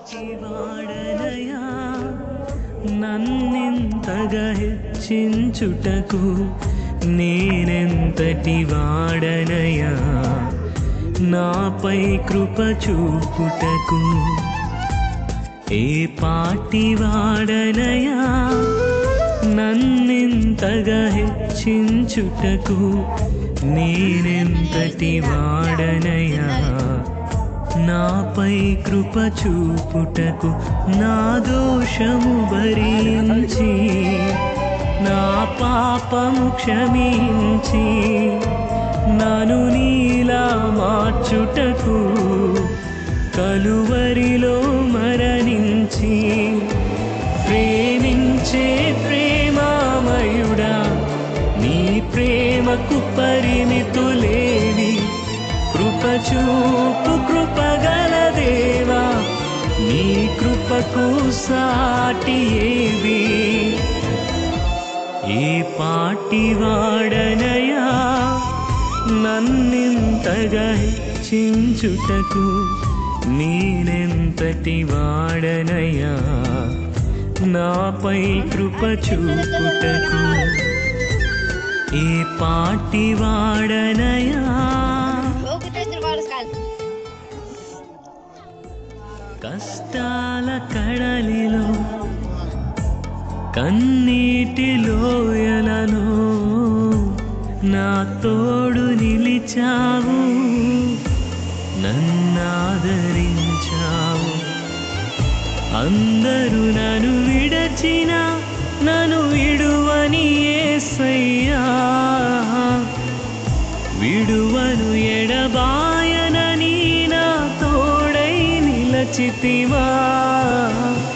వాడనయా నన్నింతగా హెచ్చించుటకు నేనెంతటి వాడనయా నాపై కృప చూపుటకు ఏ పాటి వాడనయా నన్నింతగా హెచ్చించుటకు నేనెంతటి వాడనయా నాపై కృప చూపుటకు నా దోషము భరించి నా పాపము క్షమించి నను నీలా మార్చుటకు కలువరిలో మరణించి ప్రేమించే ప్రేమామయుడా నీ ప్రేమకు పరిమితులేవి కృప చూపు కృపగల దేవా నీ కృపకు సాటి ఏవి ఏ పాటి వాడనయా నన్నింతగా హెచ్చించుటకు నేనెంతటి వాడనయా నాపై కృప చూపుటకు ఏ పాటి వాడనయా Ook het is er wel eens gaan. కష్టాల కడలిలో కన్నీటి లోయలలో నా తోడు నిలిచావు నన్నాదరించావు అందరూ నన్ను విడచిన నన్ను విడువని ఏసయ్యా విడువను ఎడబాయనని నా తోడై నిలచితివా